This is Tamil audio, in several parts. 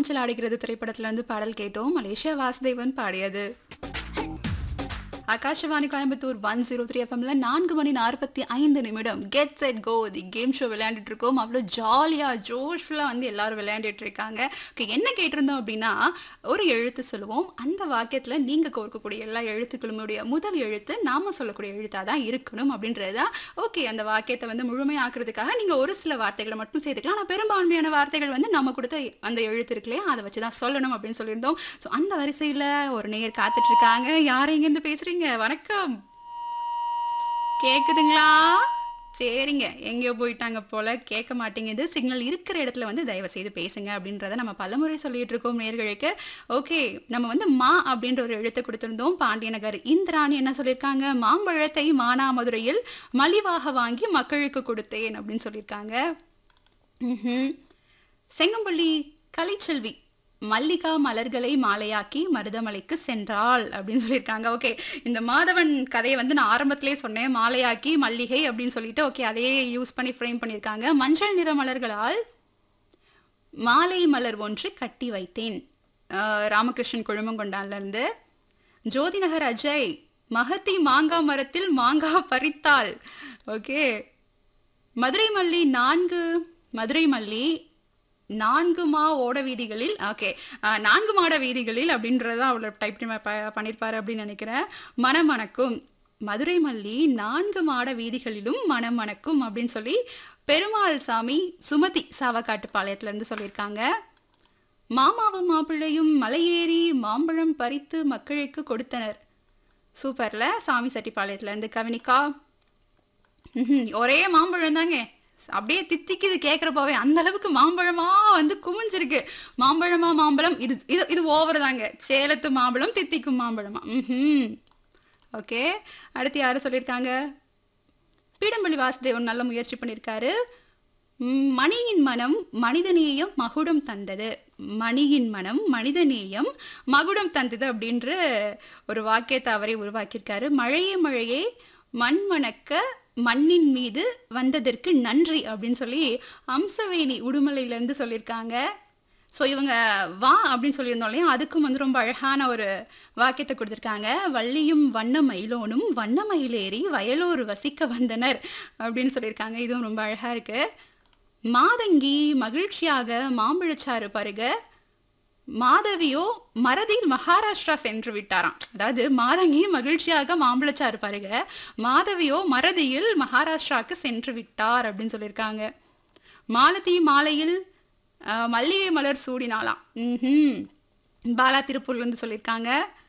ஊஞ்சல் ஆடுகிறது திரைப்படத்துல இருந்து பாடல் கேட்டோம் மலேசியா வாசுதேவன் பாடியது Akashvani Coimbatore one zero three எஃப்எம்ல நான்கு மணி நாற்பத்தி ஐந்து நிமிடம் get set go the game show விளையாண்டுட்டு இருக்கோம் அவ்வளோ ஜாலியாக ஜோஷ்ஃபுல்லாக வந்து எல்லாரும் விளையாண்டுட்டு இருக்காங்க ஓகே என்ன கேட்டிருந்தோம் அப்படின்னா ஒரு எழுத்து சொல்லுவோம் அந்த வாக்கியத்தில் நீங்கள் கோர்க்கக்கூடிய எல்லா எழுத்துக்களுடைய முதல் எழுத்து நாம சொல்லக்கூடிய எழுத்தாக தான் இருக்கணும் அப்படின்றது தான் ஓகே அந்த வாக்கியத்தை வந்து முழுமையாக்குறதுக்காக நீங்கள் ஒரு சில வார்த்தைகளை மட்டும் சேர்த்துக்கலாம் ஆனால் பெரும்பான்மையான வார்த்தைகள் வந்து நம்ம கொடுத்த அந்த எழுத்து இருக்கு இல்லையா அதை வச்சு தான் சொல்லணும் அப்படின்னு சொல்லியிருந்தோம் ஸோ அந்த வரிசையில் ஒரு நேர் காத்துட்டு இருக்காங்க யார் எங்கேருந்து பேசுறீங்க வணக்கம் கேக்குதுங்களா சரிங்க எங்கேயோ போயிட்டாங்க போல கேட்க மாட்டேங்குது சிக்னல் இருக்கிற இடத்துல வந்து தயவு செய்து பேசுங்க அப்படின்றத நம்ம பலமுறை சொல்லிட்டு இருக்கோம் நேர்களுக்கு ஓகே நம்ம வந்து மா அப்படின்ற ஒரு எழுத்தை கொடுத்திருந்தோம் பாண்டியநகர் இந்திராணி என்ன சொல்லியிருக்காங்க மாம்பழத்தை மானாமதுரையில் மலிவாக வாங்கி மக்களுக்கு கொடுத்தேன் அப்படின்னு சொல்லியிருக்காங்க ம்ஹும். செங்கம்பள்ளி கலைச்செல்வி மல்லிகா மலர்களை மாலையாக்கி மருதமலைக்கு சென்றாள் அப்படின்னு சொல்லியிருக்காங்க ஓகே இந்த மாதவன் கதையை வந்து நான் ஆரம்பத்திலே சொன்னேன் மாலையாக்கி மல்லிகை அப்படின்னு சொல்லிட்டு ஓகே அதையே யூஸ் பண்ணி ஃப்ரேம் பண்ணியிருக்காங்க மஞ்சள் நிற மலர்களால் மாலை மலர் ஒன்று கட்டி வைத்தேன் அஹ் ராமகிருஷ்ணன் குழுமங்கொண்டான்ல இருந்து ஜோதிநகர் அஜய் மகத்தி மாங்காய் மரத்தில் மாங்காய் பறித்தாள் ஓகே மதுரை மல்லி நான்கு மதுரை மல்லி நான்கு மா ஓட வீதிகளில் ஓகே நான்கு மாட வீதிகளில் அப்படின்றத அவளை டைப் பண்ணியிருப்பாரு அப்படின்னு நினைக்கிறேன் மணமணக்கும் மதுரை மல்லி நான்கு மாட வீதிகளிலும் மணமணக்கும் அப்படின்னு சொல்லி பெருமாள் சாமி சுமதி சாவக்காட்டு இருந்து சொல்லியிருக்காங்க மாமாவும் மாப்பிள்ளையும் மலையேறி மாம்பழம் பறித்து மக்களுக்கு கொடுத்தனர் சூப்பர்ல சாமி இருந்து கவினிகா ம்ஹும். ஒரே மாம்பழம் தாங்க அப்படியே தித்திக்குது கேட்குறப்பவே அந்த அளவுக்கு மாம்பழமா வந்து குமிஞ்சிருக்கு மாம்பழமா மாம்பழம் இது இது இது ஓவர் தாங்க சேலத்து மாம்பழம் தித்திக்கும் மாம்பழமா ம் ஓகே அடுத்து யாரு சொல்லியிருக்காங்க பீடம்பள்ளி வாசுதேவன் நல்ல முயற்சி பண்ணியிருக்காரு ம், மணியின் மனம் மனிதநேயம் மகுடம் தந்தது மணியின் மனம் மனிதநேயம் மகுடம் தந்தது அப்படின்ற ஒரு வாக்கியத்தை அவரே உருவாக்கியிருக்காரு மழையே மழையே மண் மணக்க மண்ணின் மீது வந்ததற்கு நன்றி அப்படின்னு சொல்லி அம்சவேணி உடுமலையிலேருந்து சொல்லியிருக்காங்க ஸோ இவங்க வா அப்படின்னு சொல்லியிருந்தோம் இல்லையா அதுக்கும் வந்து ரொம்ப அழகான ஒரு வாக்கியத்தை கொடுத்துருக்காங்க வள்ளியும் வண்ண மயிலோனும் வண்ண மயிலேறி வயலூர் வசிக்க வந்தனர் அப்படின்னு சொல்லியிருக்காங்க இதுவும் ரொம்ப அழகாக இருக்கு மாதங்கி மகிழ்ச்சியாக மாம்பழச்சாறு பருக மாதவியோ மறதியில் மகாராஷ்டிரா சென்று விட்டாராம் அதாவது மாதங்கி மகிழ்ச்சியாக மாம்பழச்சாறு பருக மாதவியோ மறதியில் மகாராஷ்டிராவுக்கு சென்று விட்டார் அப்படின்னு சொல்லியிருக்காங்க மாலதி மாலையில் அஹ், மல்லிகை மலர் சூடினாலாம் ம் பாலா திருப்பூர்லேருந்து சொல்லியிருக்காங்க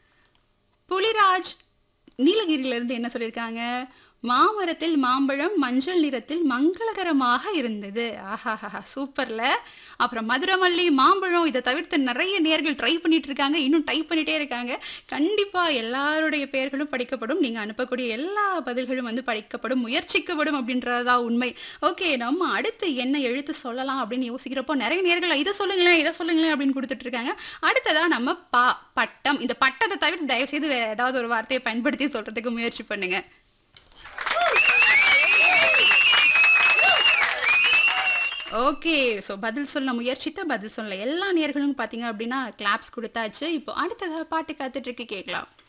புலிராஜ் நீலகிரியிலிருந்து என்ன சொல்லியிருக்காங்க மாமரத்தில் மாம்பழம் மஞ்சள் நிறத்தில் மங்களகரமாக இருந்தது ஆஹாஹா சூப்பர்ல அப்புறம் மதுரமல்லி மாம்பழம் இதை தவிர்த்து நிறைய நேர்கள் ட்ரை பண்ணிட்டு இருக்காங்க இன்னும் டைப் பண்ணிட்டே இருக்காங்க கண்டிப்பா எல்லாருடைய பெயர்களும் படிக்கப்படும் நீங்க அனுப்பக்கூடிய எல்லா பதில்களும் வந்து படிக்கப்படும் முயற்சிக்கப்படும் அப்படின்றதா உண்மை ஓகே நம்ம அடுத்து என்ன எழுத்து சொல்லலாம் அப்படின்னு யோசிக்கிறப்போ நிறைய நேர்கள் இதை சொல்லுங்களேன் இதை சொல்லுங்களேன் அப்படின்னு கொடுத்துட்டு இருக்காங்க அடுத்ததா நம்ம பா பட்டம் இந்த பட்டத்தை தவிர்த்து தயவு செய்து வேற ஏதாவது ஒரு வார்த்தையை பயன்படுத்தி சொல்றதுக்கு முயற்சி பண்ணுங்க ஓகே ஸோ பதில் சொல்ல முயற்சித்த பதில் சொல்ல எல்லா நேர்களும் பார்த்தீங்க அப்படின்னா கிளாப்ஸ் கொடுத்தாச்சு இப்போ அடுத்த பாட்டு காத்துட்டு இருக்கு கேட்கலாம்